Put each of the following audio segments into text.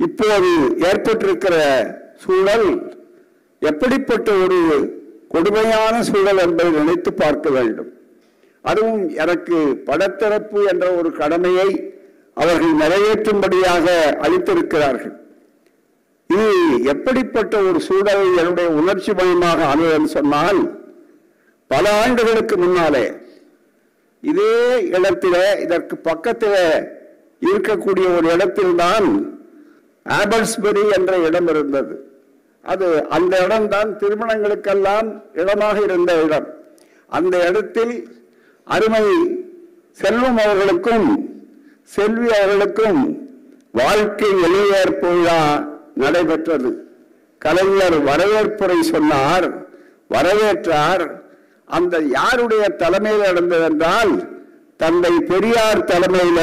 இப்போது ஏற்பட்டிருக்கிற சூழல் எப்படிப்பட்ட ஒரு கொடுமையான சூழல் என்பதை நினைத்து பார்க்க வேண்டும் அதுவும் எனக்கு படத்திறப்பு என்ற ஒரு கடமையை அவர்கள் நிறைவேற்றும்படியாக அளித்திருக்கிறார்கள் இது எப்படிப்பட்ட ஒரு சூழலை என்னுடைய உணர்ச்சி மயமாக ஆனதுன்னு சொன்னால் பல ஆண்டுகளுக்கு முன்னாலே இதே இடத்திலே இதற்கு பக்கத்திலே இருக்கக்கூடிய ஒரு இடத்தில்தான் ஆபல்ஸ்பெரி என்ற இடம் இருந்தது அது அந்த இடம்தான் திருமணங்களுக்கெல்லாம் இடமாக இருந்த இடம் அந்த இடத்தில் அருமை செல்வம் அவர்களுக்கும் செல்வி அவர்களுக்கும் வாழ்க்கை வெளியேற்பு விழா நடைபெற்றது கலைஞர் வரவேற்புரை சொன்னார் வரவேற்றார் அந்த யாருடைய தலைமையில் நடந்தது என்றால் தந்தை பெரியார் தலைமையில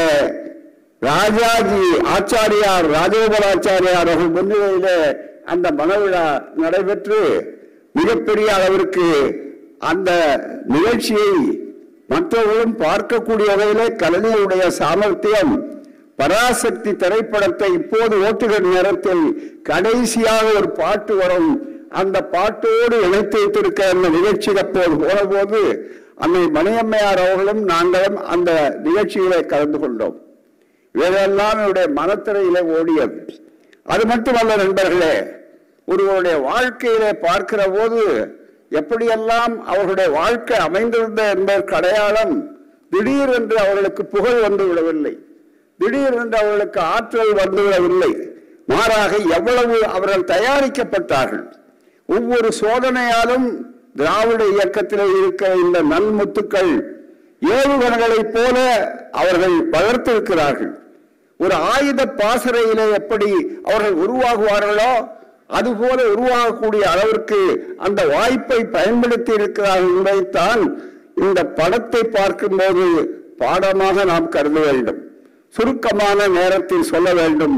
ராஜாஜி ஆச்சாரியார் ராஜகோபாலாச்சாரியார் அவர்கள் முன்னிலையில அந்த மனவிழா நடைபெற்று மிகப்பெரிய அளவிற்கு அந்த நிகழ்ச்சியை மற்றவர்களும் பார்க்கக்கூடிய வகையிலே கலைஞருடைய சாமர்த்தியம் பராசக்தி திரைப்படத்தை இப்போது ஓட்டுகிற நேரத்தில் கடைசியாக ஒரு பாட்டு வரும் அந்த பாட்டோடு இணைத்து வைத்திருக்க அந்த நிகழ்ச்சிக்கு அப்போது போனபோது அன்னை மணியம்மையார் அவர்களும் நாங்களும் அந்த நிகழ்ச்சியிலே கலந்து கொண்டோம் இவையெல்லாம் என்னுடைய மனத்திரையிலே ஓடியது அது மட்டுமல்ல நண்பர்களே ஒருவருடைய வாழ்க்கையிலே பார்க்கிற போது எப்படியெல்லாம் அவர்களுடைய வாழ்க்கை அமைந்திருந்த என்பதற்கு அடையாளம் திடீரென்று அவர்களுக்கு புகழ் வந்து விடவில்லை திடீரென்று அவர்களுக்கு ஆற்றல் வந்து விடவில்லை மாறாக எவ்வளவு அவர்கள் தயாரிக்கப்பட்டார்கள் ஒவ்வொரு சோதனையாலும் திராவிட இயக்கத்தில் இருக்கிற இந்த நன்முத்துக்கள் ஏவுகணைகளைப் போல அவர்கள் வளர்த்திருக்கிறார்கள் ஒரு ஆயுத பாசறையிலே எப்படி அவர்கள் உருவாகுவார்களோ அதுபோல உருவாகக்கூடிய அளவிற்கு அந்த வாய்ப்பை பயன்படுத்தி இருக்கிறார்கள் என்பதைத்தான் இந்த படத்தை பார்க்கும்போது பாடமாக நாம் கருத வேண்டும் சுருக்கமான நேரத்தில் சொல்ல வேண்டும்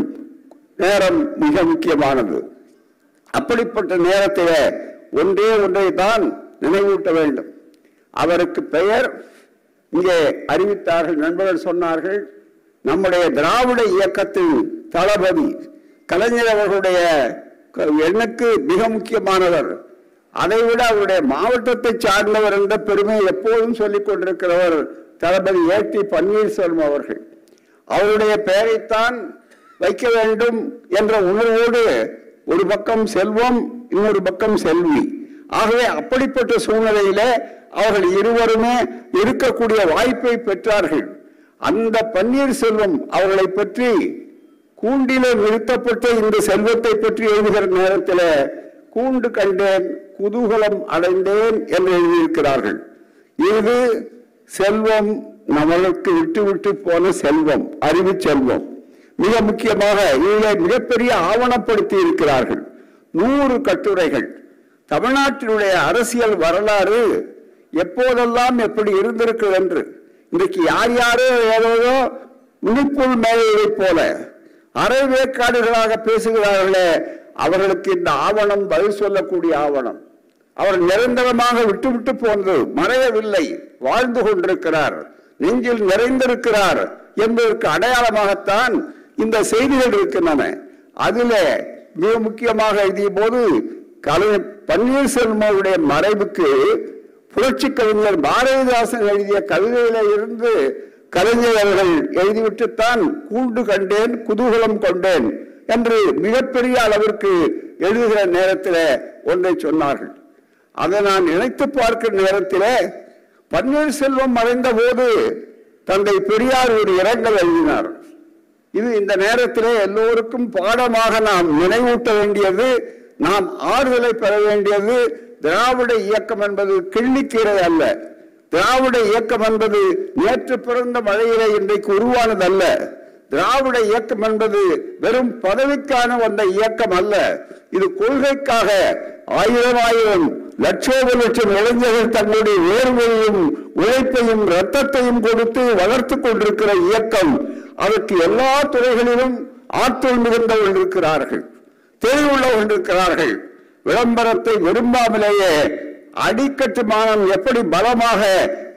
நேரம் மிக முக்கியமானது அப்படிப்பட்ட நேரத்தில் ஒன்றே ஒன்றை தான் நினைவூட்ட வேண்டும் அவருக்கு பெயர் இங்கே அறிவித்தார்கள் நண்பர்கள் சொன்னார்கள் நம்முடைய திராவிட இயக்கத்தின் தளபதி கலைஞர் அவர்களுடைய எண்ணுக்கு மிக முக்கியமானவர் அதைவிட அவருடைய மாவட்டத்தை சார்ந்தவர் என்ற பெருமை எப்போதும் சொல்லிக் கொண்டிருக்கிறவர் தளபதி ஏ டி பன்னீர்செல்வம் அவர்கள் அவருடைய பெயரைத்தான் வைக்க வேண்டும் என்ற உணர்வோடு ஒரு பக்கம் செல்வம் இன்னொரு பக்கம் செல்வி ஆகவே அப்படிப்பட்ட சூழ்நிலையில அவர்கள் இருவருமே இருக்கக்கூடிய வாய்ப்பை பெற்றார்கள் அந்த பன்னீர்செல்வம் அவர்களை பற்றி கூண்டிலே நிறுத்தப்பட்ட இந்த செல்வத்தை பற்றி எழுதுகிற நேரத்தில் கூண்டு கண்டேன் குதூகலம் அடைந்தேன் என்று எழுதியிருக்கிறார்கள் இது செல்வம் நம்மளுக்கு விட்டு விட்டு போன செல்வம் அறிவு செல்வம் மிக முக்கியமாக இதில் மிகப்பெரிய ஆவணப்படுத்தி இருக்கிறார்கள் நூறு கட்டுரைகள் தமிழ்நாட்டினுடைய அரசியல் வரலாறு எப்போதெல்லாம் எப்படி இருந்திருக்கிறது என்று இன்றைக்கு யார் யாரோ ஏதோ நுனிப்புள் மேலையை போல அரை வேக்காடுகளாக பேசுகிறார்களே அவர்களுக்கு இந்த ஆவணம் பதில் சொல்லக்கூடிய ஆவணம் அவர் நிரந்தரமாக விட்டுவிட்டு போனது மறையவில்லை வாழ்ந்து கொண்டிருக்கிறார் நெஞ்சில் நிறைந்திருக்கிறார் என்பதற்கு அடையாளமாகத்தான் இந்த செய்திகள் இருக்கின்றன அதில மிக முக்கியமாக எழுதிய போது கலை பன்னீர்செல்வமுடைய மறைவுக்கு புரட்சி கவிஞர் பாரதிதாசன் எழுதிய கவிதையில இருந்து கலைஞர் அவர்கள் எழுதிவிட்டுத்தான் கூண்டு கண்டேன் குதூகலம் கொண்டேன் என்று மிகப்பெரிய அளவிற்கு எழுதுகிற நேரத்தில் ஒன்றை சொன்னார்கள் அதை நான் நினைத்து பார்க்கிற நேரத்தில் பன்னீர்செல்வம் மறைந்த போது தந்தை பெரியார் ஒரு இரங்கல் எழுதினார் இது இந்த நேரத்திலே எல்லோருக்கும் பாடமாக நாம் நினைவூட்ட வேண்டியது நாம் ஆறுதலை பெற வேண்டியது திராவிட இயக்கம் என்பது கிள்ளிக்கீரை அல்ல திராவிட இயக்கம் என்பது நேற்று பிறந்த மழையிலே இன்றைக்கு உருவானதல்ல திராவிட இயக்கம் என்பது வெறும் பதவிக்கான வந்த இயக்கம் அல்ல இது கொள்கைக்காக ஆயிரம் ஆயிரம் லட்சோப லட்சம் இளைஞர்கள் தங்களுடைய வேர்வையும் உழைப்பையும் ரத்தத்தையும் கொடுத்து வளர்த்து கொண்டிருக்கிற இயக்கம் அதற்கு எல்லா துறைகளிலும் ஆற்றல் மிகுந்தவர்கள் இருக்கிறார்கள் தெளிவுள்ளவர்கள் இருக்கிறார்கள் விளம்பரத்தை விரும்பாமலேயே அடிக்கட்டுமானம் எப்படி பலமாக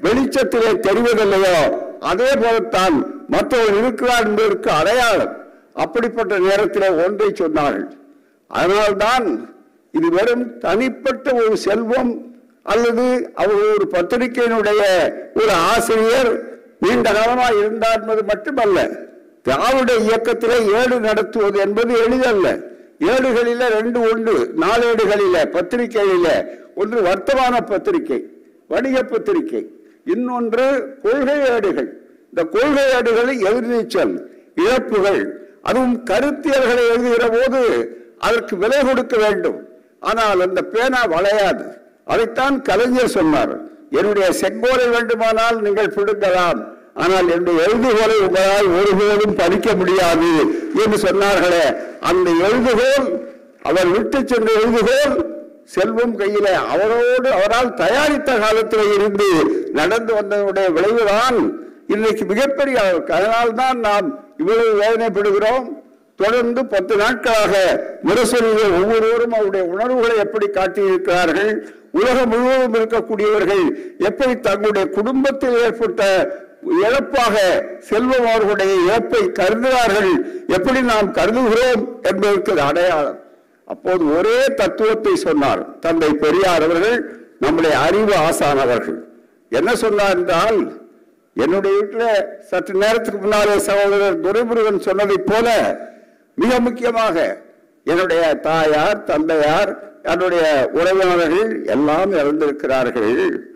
வெளிச்சத்திலே தெரிவதில்லையோ அதே போலத்தான் மற்றவர் இருக்கிறார் என்பதற்கு அடையாளம் அப்படிப்பட்ட நேரத்தில் ஒன்றை சொன்னார்கள் அதனால்தான் இது வெறும் தனிப்பட்ட ஒரு செல்வம் அல்லது அவர் ஒரு பத்திரிகையினுடைய ஒரு ஆசிரியர் நீண்ட காலமாக இருந்தார் என்பது மட்டுமல்ல திராவிட இயக்கத்திலே ஏடு நடத்துவது என்பது எளிதல்ல ஏடுகளில ரெண்டு உண்டு நாளேடுகளில பத்திரிகையில ஒன்று வர்த்தமான பத்திரிகை வணிக பத்திரிகை இன்னொன்று கொள்கை ஏடுகள் இந்த கொள்கை ஏடுகளில் எதிர்நீச்சல் இழப்புகள் அதுவும் கருத்தியல்களை எழுதுகிற போது அதற்கு விலை கொடுக்க வேண்டும் ஆனால் அந்த பேனா வளையாது அதைத்தான் கலைஞர் சொன்னார் என்னுடைய செங்கோலை வேண்டுமானால் நீங்கள் பிடுங்கலாம் ஆனால் என்னுடைய எழுதுகோலை உங்களால் ஒருபோதும் படிக்க முடியாது என்று சொன்னார்களே அந்த எழுதுகோல் அவர் விட்டு சென்ற எழுதுகோல் செல்வம் கையில அவரோடு அவரால் தயாரித்த காலத்தில் இருந்து நடந்து வந்ததனுடைய விளைவுதான் இன்னைக்கு மிகப்பெரிய அதனால்தான் நாம் இவ்வளவு வேதனைப்படுகிறோம் தொடர்ந்து பத்து நாட்களாக முரசொலியில் ஒவ்வொருவரும் அவருடைய உணர்வுகளை எப்படி காட்டியிருக்கிறார்கள் உலகம் முழுவதும் இருக்கக்கூடியவர்கள் எப்படி தங்களுடைய குடும்பத்தில் ஏற்பட்ட இழப்பாக செல்வம் அவர்களுடைய இழப்பை கருதுகிறார்கள் எப்படி நாம் கருதுகிறோம் என்பதற்கு அது அடையாளம் அப்போது ஒரே தத்துவத்தை சொன்னார் தந்தை பெரியார் அவர்கள் நம்முடைய அறிவு ஆசானவர்கள் என்ன சொன்னார் என்றால் என்னுடைய வீட்டில் சற்று நேரத்துக்கு முன்னாலே சகோதரர் துரைமுருகன் சொன்னதைப் போல மிக முக்கியமாக என்னுடைய தாயார் தந்தையார் என்னுடைய உறவினர்கள் எல்லாம் இறந்திருக்கிறார்கள்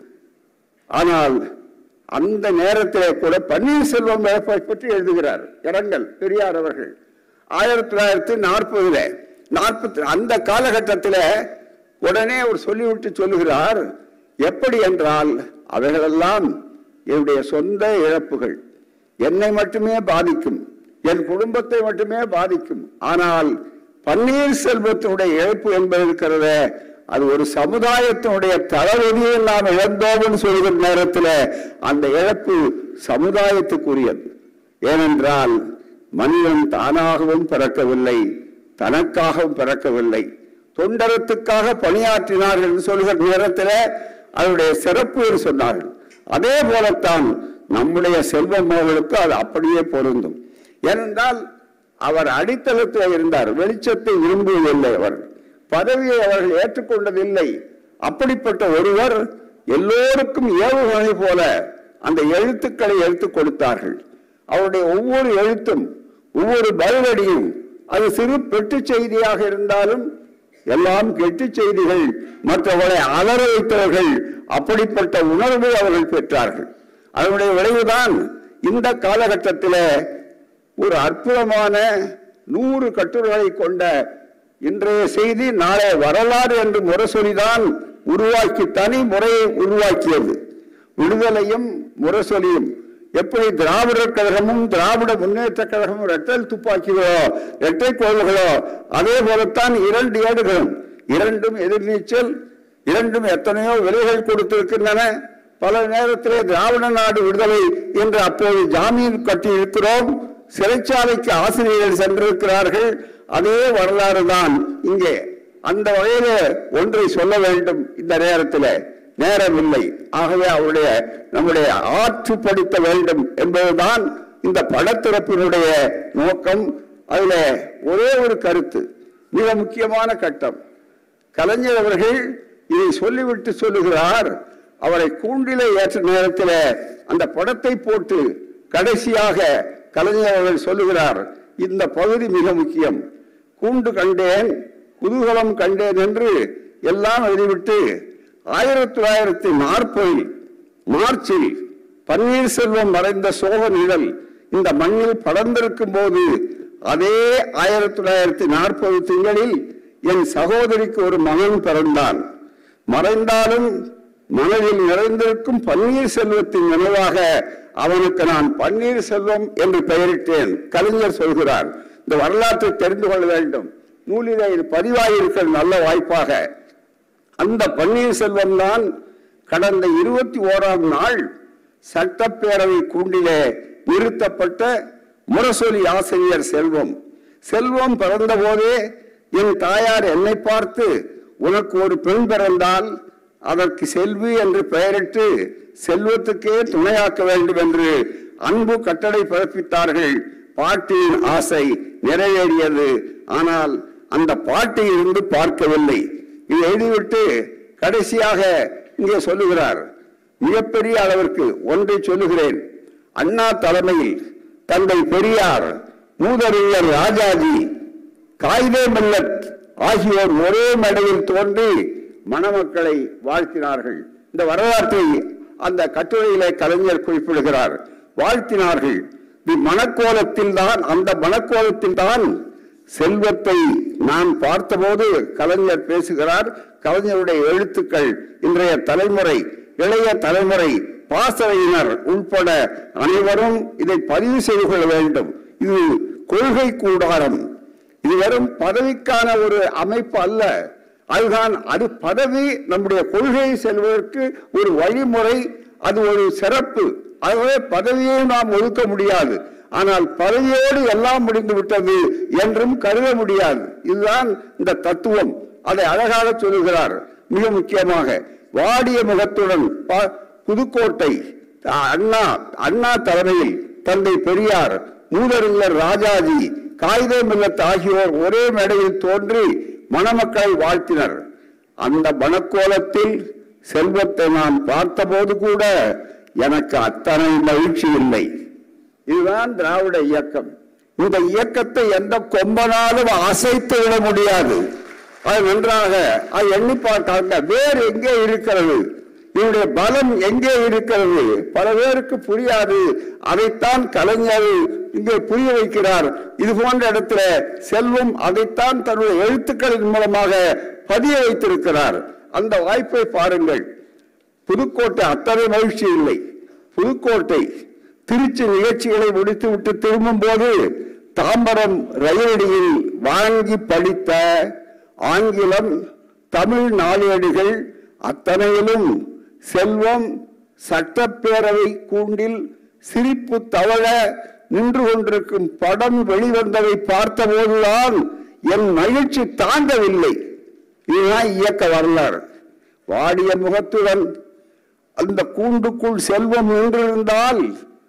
ஆனால் அந்த நேரத்திலே கூட பன்னீர்செல்வம் இழப்பை பற்றி எழுதுகிறார் இரங்கல் பெரியார் அவர்கள் ஆயிரத்தி தொள்ளாயிரத்தி நாற்பதுல நாற்பத்தி அந்த காலகட்டத்தில் உடனே அவர் சொல்லிவிட்டு சொல்லுகிறார் எப்படி என்றால் அவைகளெல்லாம் என்னுடைய சொந்த இழப்புகள் என்னை மட்டுமே பாதிக்கும் என் குடும்பத்தை மட்டுமே பாதிக்கும் ஆனால் பன்னீர்செல்வத்தினுடைய இழப்பு என்பது இருக்கிறத அது ஒரு சமுதாயத்தினுடைய தளபதியை நாம் இழந்தோம்னு சொல்கிற நேரத்தில் அந்த இழப்பு சமுதாயத்துக்குரியது ஏனென்றால் மனிதன் தானாகவும் பிறக்கவில்லை தனக்காகவும் பிறக்கவில்லை தொண்டரத்துக்காக பணியாற்றினார்கள் என்று சொல்கிற நேரத்தில் அதனுடைய சிறப்பு என்று சொன்னார்கள் அதே போலத்தான் நம்முடைய செல்வம் அவர்களுக்கு அது அப்படியே பொருந்தும் ஏனென்றால் அவர் அடித்தளத்தில் இருந்தார் வெளிச்சத்தை விரும்புவதில்லை அவர் பதவியை அவர்கள் ஏற்றுக்கொண்டதில்லை அப்படிப்பட்ட ஒருவர் எல்லோருக்கும் ஏவுகணை போல அந்த எழுத்துக்களை எடுத்துக் கொடுத்தார்கள் அவருடைய ஒவ்வொரு எழுத்தும் ஒவ்வொரு பதிலடியும் அது சிறு பெட்டு செய்தியாக இருந்தாலும் எல்லாம் கெட்டு செய்திகள் மற்றவர்களை அலற வைத்தவர்கள் அப்படிப்பட்ட உணர்வை அவர்கள் பெற்றார்கள் அதனுடைய விளைவுதான் இந்த காலகட்டத்தில் ஒரு அற்புதமான நூறு கட்டுரைகளை கொண்ட இன்றைய செய்தி நாளை வரலாறு என்று முரசொலிதான் உருவாக்கி தனி முறையை உருவாக்கியது விடுதலையும் முரசொலியும் எப்படி திராவிடர் கழகமும் திராவிட முன்னேற்ற கழகமும் இரட்டல் துப்பாக்கிகளோ இரட்டை கோள்களோ அதே போலத்தான் இரண்டு ஏடுகளும் இரண்டும் எதிர்நீச்சல் இரண்டும் எத்தனையோ விலைகள் கொடுத்திருக்கின்றன பல நேரத்திலே திராவிட நாடு விடுதலை என்று அப்போது ஜாமீன் கட்டி இருக்கிறோம் சிறைச்சாலைக்கு ஆசிரியர்கள் சென்றிருக்கிறார்கள் அதே வரலாறு தான் இங்கே அந்த வகையில ஒன்றை சொல்ல வேண்டும் இந்த நேரத்தில் நேரம் இல்லை ஆகவே அவருடைய நம்முடைய ஆற்றுப்படுத்த வேண்டும் என்பதுதான் இந்த படத்திறப்பினுடைய நோக்கம் அதுல ஒரே ஒரு கருத்து மிக முக்கியமான கட்டம் கலைஞர் அவர்கள் இதை சொல்லிவிட்டு சொல்லுகிறார் அவரை கூண்டிலே ஏற்ற நேரத்தில் அந்த படத்தை போட்டு கடைசியாக கலைஞர் அவர்கள் சொல்லுகிறார் இந்த பகுதி மிக முக்கியம் கூண்டு கண்டேன் குதூகலம் கண்டேன் என்று எல்லாம் எழுதிவிட்டு ஆயிரத்தி தொள்ளாயிரத்தி நாற்பதில் மார்ச்சில் பன்னீர்செல்வம் மறைந்த சோக நிழல் இந்த மண்ணில் படர்ந்திருக்கும் போது அதே ஆயிரத்தி தொள்ளாயிரத்தி நாற்பது திங்களில் என் சகோதரிக்கு ஒரு மகன் பிறந்தான் மறைந்தாலும் மனதில் நிறைந்திருக்கும் பன்னீர் செல்வத்தின் நினைவாக அவனுக்கு நான் பன்னீர் செல்வம் என்று பெயரிட்டேன் கலைஞர் சொல்கிறார் இந்த வரலாற்றை தெரிந்து கொள்ள வேண்டும் நூலிலே இது பதிவாயிருக்கிற நல்ல வாய்ப்பாக அந்த பன்னீர்செல்வம் தான் கடந்த இருபத்தி ஓராம் நாள் சட்டப்பேரவை கூண்டிலே நிறுத்தப்பட்ட முரசொலி ஆசிரியர் செல்வம் செல்வம் பிறந்த போதே என் தாயார் என்னை பார்த்து உனக்கு ஒரு பெண் பிறந்தால் அதற்கு செல்வி என்று பெயரிட்டு செல்வத்துக்கே துணையாக்க வேண்டும் என்று அன்பு கட்டளை பிறப்பித்தார்கள் பாட்டியின் ஆசை நிறைவேறியது ஆனால் அந்த பாட்டி இருந்து பார்க்கவில்லை இதை எழுதிவிட்டு கடைசியாக இங்கே சொல்லுகிறார் மிகப்பெரிய அளவிற்கு ஒன்றை சொல்லுகிறேன் அண்ணா தலைமையில் தந்தை பெரியார் மூதறிஞர் ராஜாஜி காயிதே மில்லத் ஆகியோர் ஒரே மேடையில் தோன்றி மணமக்களை வாழ்த்தினார்கள் இந்த வரலாற்றை அந்த கட்டுரையிலே கலைஞர் குறிப்பிடுகிறார் வாழ்த்தினார்கள் தி மணக்கோலத்தில் தான் அந்த மணக்கோலத்தில் தான் செல்வத்தை நான் பார்த்தபோது கலைஞர் பேசுகிறார் கலைஞருடைய எழுத்துக்கள் இன்றைய தலைமுறை இளைய தலைமுறை பாசறையினர் உட்பட அனைவரும் இதை பதிவு செய்து கொள்ள வேண்டும் இது கொள்கை கூடாரம் இது வெறும் பதவிக்கான ஒரு அமைப்பு அல்ல அதுதான் அது பதவி நம்முடைய கொள்கையை செல்வதற்கு ஒரு வழிமுறை அது ஒரு சிறப்பு ஆகவே பதவியை நாம் ஒதுக்க முடியாது ஆனால் பதவியோடு எல்லாம் முடிந்து விட்டது என்றும் கருத முடியாது இதுதான் இந்த தத்துவம் அதை அழகாக சொல்லுகிறார் மிக முக்கியமாக வாடிய முகத்துடன் பா- புதுக்கோட்டை அண்ணா அண்ணா தலைமையில் தந்தை பெரியார் மூதறிஞர் ராஜாஜி காகித மில்லத் ஆகியோர் ஒரே மேடையில் தோன்றி மணமக்களை வாழ்த்தினர் அந்த மணக்கோலத்தில் செல்வத்தை நான் பார்த்தபோது கூட எனக்கு அத்தனை மகிழ்ச்சி இல்லை இதுதான் திராவிட இயக்கம் இந்த இயக்கத்தை எந்த கொம்பனாலும் அசைத்து விட முடியாது அது நன்றாக அது எண்ணி பார்த்தாங்க வேறு எங்கே இருக்கிறது இவருடைய பலம் எங்கே இருக்கிறது பல பேருக்கு புரியாது அதைத்தான் கலைஞர் இங்கே புரிய வைக்கிறார் இது போன்ற இடத்துல செல்வம் அதைத்தான் தன்னுடைய எழுத்துக்களின் மூலமாக பதிய வைத்திருக்கிறார் அந்த வாய்ப்பை பாருங்கள் புதுக்கோட்டை அத்தனை மகிழ்ச்சி இல்லை புதுக்கோட்டை திருச்சி நிகழ்ச்சிகளை முடித்துவிட்டு திரும்பும் போது தாம்பரம் ரயிலடியில் வாங்கி படித்த ஆங்கிலம் தமிழ் நாளேடுகள் அத்தனையிலும் செல்வம் சட்டப்பேரவை கூண்டில் சிரிப்பு தவழ நின்று கொண்டிருக்கும் படம் வெளிவந்ததை பார்த்தபோதுதான் என் மகிழ்ச்சி தாங்கவில்லை இதுதான் இயக்க வரலாறு வாடிய முகத்துடன் அந்த கூண்டுக்குள் செல்வம் நின்றிருந்தால்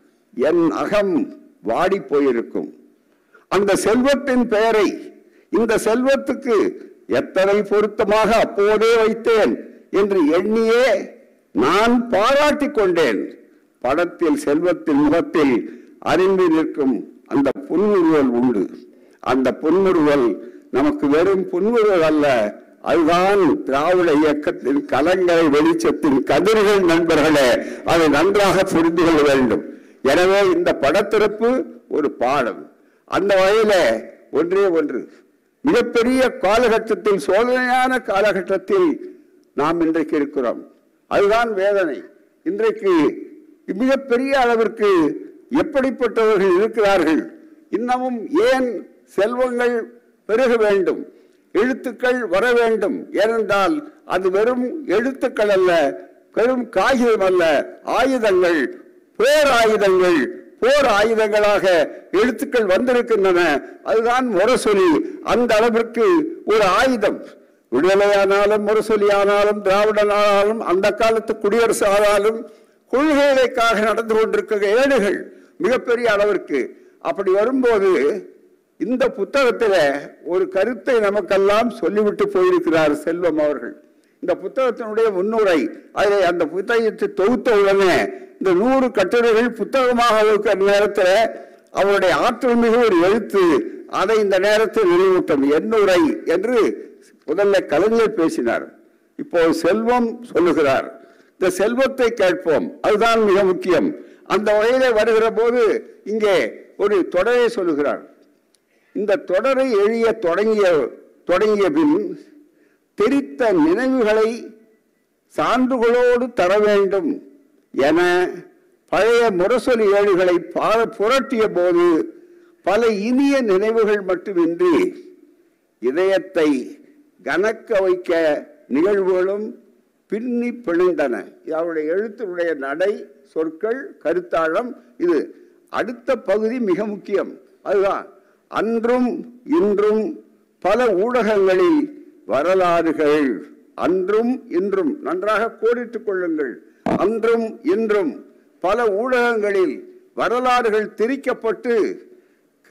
என் அகம் வாடி போயிருக்கும் அந்த செல்வத்தின் பெயரை இந்த செல்வத்துக்கு எத்தனை பொருத்தமாக அப்போதே வைத்தேன் என்று எண்ணியே நான் பாராட்டிக் கொண்டேன் படத்தில் செல்வத்தின் முகத்தில் அறிந்து நிற்கும் அந்த புன்முறுவல் உண்டு அந்த புன்முறுவல் நமக்கு வெறும் புன்முறுவல் அல்ல அதுதான் திராவிட இயக்கத்தின் கலங்கரை வெளிச்சத்தின் கதிர்கள் நண்பர்களே அதை நன்றாக புரிந்து கொள்ள வேண்டும் எனவே இந்த படத்திறப்பு ஒரு பாடம் அந்த வகையில ஒன்றே ஒன்று மிகப்பெரிய காலகட்டத்தில் சோதனையான காலகட்டத்தில் நாம் இன்றைக்கு இருக்கிறோம் அதுதான் வேதனை இன்றைக்கு மிகப்பெரிய அளவிற்கு எப்படிப்பட்டவர்கள் இருக்கிறார்கள் இன்னமும் ஏன் செல்வங்கள் பெருக வேண்டும் எழுத்துக்கள் வர வேண்டும் ஏனென்றால் அது வெறும் எழுத்துக்கள் அல்ல வெறும் காகிதம் அல்ல ஆயுதங்கள் பேராயுதங்கள் போர் ஆயுதங்களாக எழுத்துக்கள் வந்திருக்கின்றன அதுதான் முரசொலி அந்த அளவிற்கு ஒரு ஆயுதம் விடுதலையானாலும் முரசொலி ஆனாலும் திராவிடனானாலும் அந்த காலத்து குடியரசு ஆனாலும் கொள்கைகளுக்காக நடந்து கொண்டிருக்கிற ஏடுகள் மிகப்பெரிய அளவிற்கு அப்படி வரும்போது இந்த புத்தகத்தில் ஒரு கருத்தை நமக்கெல்லாம் சொல்லிவிட்டு போயிருக்கிறார் செல்வம் அவர்கள் இந்த புத்தகத்தினுடைய முன்னுரை அதில் அந்த புத்தகத்தை தொகுத்த உடனே இந்த நூறு கட்டுரைகள் புத்தகமாக இருக்கிற நேரத்தில் அவருடைய ஆற்றல் மிகு ஒரு எழுத்து அதை இந்த நேரத்தில் நினைவூட்டும் எண்ணுரை என்று முதல்ல கலைஞர் பேசினார் இப்போ செல்வம் சொல்லுகிறார் இந்த செல்வத்தை கேட்போம் அதுதான் மிக முக்கியம் அந்த வகையிலே வருகிற போது இங்கே ஒரு தொடரை சொல்லுகிறார் இந்த தொடரை எழிய தொடங்கிய தொடங்கிய பின் தெரித்த நினைவுகளை சான்றுகளோடு தர வேண்டும் என பழைய முரசொலி ஏடுகளை பா- புரட்டிய போது பல இனிய நினைவுகள் மட்டுமின்றி இதயத்தை கனக்க வைக்க நிகழ்வுகளும் பின்னி பிணைந்தன இது அவருடைய எழுத்தினுடைய நடை சொற்கள் கருத்தாழம் இது அடுத்த பகுதி மிக முக்கியம் அதுதான் அன்றும் இன்றும் பல ஊடகங்களில் வரலாறுகள் அன்றும் இன்றும் நன்றாக கோடிட்டுக் கொள்ளுங்கள் அன்றும் இன்றும் பல ஊடகங்களில் வரலாறுகள் திரிக்கப்பட்டு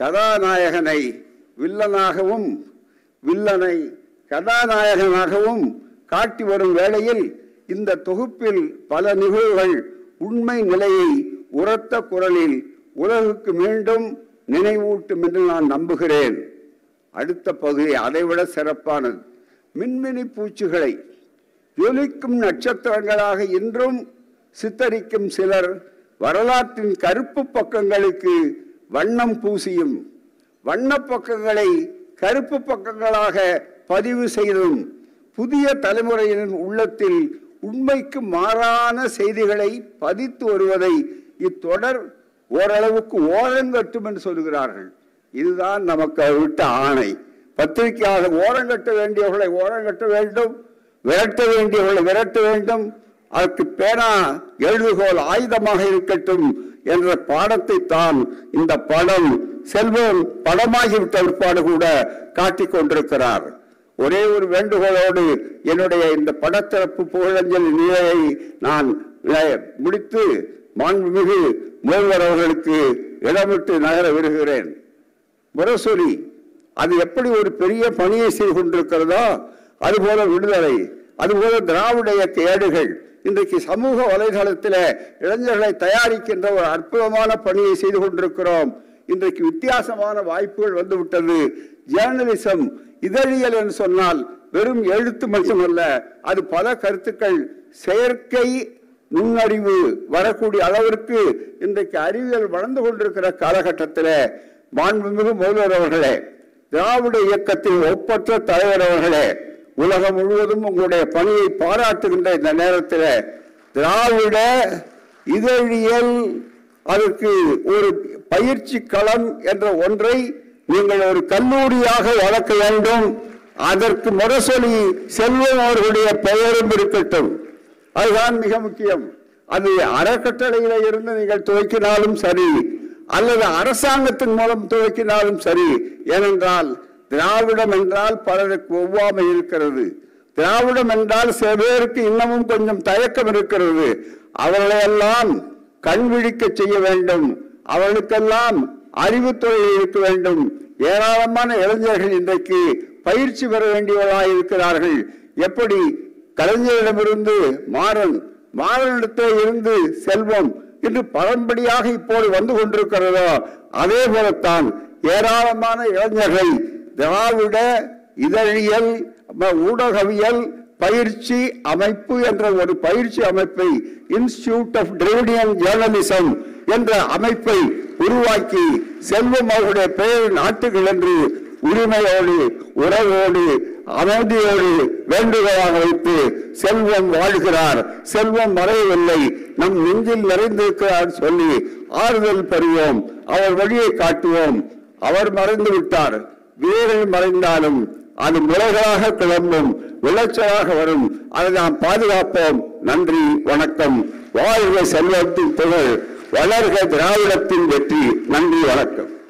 கதாநாயகனை வில்லனாகவும் வில்லனை கதாநாயகனாகவும் காட்டி வரும் வேளையில் இந்த தொகுப்பில் பல நிகழ்வுகள் உண்மை நிலையை உரத்த குரலில் உலகுக்கு மீண்டும் நினைவூட்டும் என்று நான் நம்புகிறேன் அடுத்த பகுதி அதைவிட சிறப்பானது மின்மினி பூச்சிகளை ஜொலிக்கும் நட்சத்திரங்களாக இன்றும் சித்தரிக்கும் சிலர் வரலாற்றின் கருப்பு பக்கங்களுக்கு வண்ணம் பூசியும் வண்ண பக்கங்களை கருப்பு பக்கங்களாக பதிவு செய்தும் புதிய தலைமுறையினர் உள்ளத்தில் உண்மைக்கு மாறான செய்திகளை பதித்து வருவதை இத்தொடர் ஓரளவுக்கு ஓரங்கட்டும் என்று சொல்கிறார்கள் இதுதான் நமக்கு விட்ட ஆணை பத்திரிகையாக ஓரங்கட்ட வேண்டியவர்களை ஓரங்கட்ட வேண்டும் விரட்ட வேண்டியவர்களை விரட்ட வேண்டும் அதற்கு பேனா எழுதுகோல் ஆயுதமாக இருக்கட்டும் என்ற பாடத்தை தான் இந்த படம் செல்வம் படமாகிவிட்ட பிற்பாடு கூட காட்டிக் கொண்டிருக்கிறார் ஒரே ஒரு வேண்டுகோளோடு என்னுடைய இந்த படத்திறப்பு புகழஞ்சல் நிலையை நான் அஹ், முடித்து மாண்புமிகு முதல்வர் அவர்களுக்கு இடமிட்டு நகர விரும்புகிறேன் முரசொலி அது எப்படி ஒரு பெரிய பணியை செய்து கொண்டிருக்கிறதோ அதுபோல விடுதலை அதுபோல திராவிட இயக்க ஏடுகள் இன்றைக்கு சமூக வலைதளத்தில் இளைஞர்களை தயாரிக்கின்ற ஒரு அற்புதமான பணியை செய்து கொண்டிருக்கிறோம் இன்றைக்கு வித்தியாசமான வாய்ப்புகள் வந்துவிட்டது ஜேர்னலிசம் இதழியல் என்று சொன்னால் வெறும் எழுத்து மட்டுமல்ல அது பல கருத்துக்கள் செயற்கை நுண்ணறிவு வரக்கூடிய அளவிற்கு இன்றைக்கு அறிவியல் வளர்ந்து கொண்டிருக்கிற காலகட்டத்தில் மாண்புமிகு முதல்வர் அவர்களே திராவிட இயக்கத்தின் ஒப்பற்ற தலைவர் அவர்களே உலகம் முழுவதும் உங்களுடைய பணியை பாராட்டுகின்ற இந்த நேரத்தில் திராவிட இதழியல் அதற்கு ஒரு பயிற்சி களம் என்ற ஒன்றை நீங்கள் ஒரு கல்லூரியாக வளர்க்க வேண்டும் அதற்கு முரசொலி செல்வம் அவர்களுடைய பெயரும் இருக்கட்டும் அதுதான் மிக முக்கியம் அது அறக்கட்டளையில இருந்து நீங்கள் துவக்கினாலும் சரி அல்லது அரசாங்கத்தின் மூலம் துவக்கினாலும் சரி ஏனென்றால் திராவிடம் என்றால் பலருக்கு ஒவ்வாமை இருக்கிறது திராவிடம் என்றால் சில பேருக்கு இன்னமும் கொஞ்சம் தயக்கம் இருக்கிறது அவர்களையெல்லாம் கண் விழிக்க செய்ய வேண்டும் அவர்களுக்கெல்லாம் அறிவுத்துறை இருக்க வேண்டும் ஏராளமான இளைஞர்கள் இன்றைக்கு பயிற்சி பெற வேண்டியவர்களாக இருக்கிறார்கள் எப்படி கலைஞரிடமிருந்து மாறன் மாறனிடத்தில் இருந்து செல்வம் என்று பரம்படியாக இப்போது வந்து கொண்டிருக்கிறதோ அதே போலத்தான் ஏராளமான இளைஞர்கள் திராவிட இதழியல் ம- ஊடகவியல் பயிற்சி அமைப்பு என்ற ஒரு பயிற்சி அமைப்பை இன்ஸ்டிடியூட் ஆஃப் டிரெவிடியன் ஜேர்னலிசம் என்ற அமைப்பை உருவாக்கி செல்வம் அவருடைய பெயர் நாட்டுகள் என்று உரிமையோடு உறவோடு அமைதியோடு வேண்டுகோளாக வைத்து செல்வம் வாழ்கிறார் செல்வம் மறையவில்லை நம் நெஞ்சில் நிறைந்திருக்கிறார் சொல்லி ஆறுதல் பெறுவோம் அவர் வழியை காட்டுவோம் அவர் மறைந்து விட்டார் வீரர்கள் மறைந்தாலும் அது முளைகளாக கிளம்பும் விளைச்சலாக வரும் அதை நாம் பாதுகாப்போம் நன்றி வணக்கம் வாழ்க செல்வத்தின் புகழ் வளர்க திராவிடத்தின் வெற்றி நன்றி வணக்கம்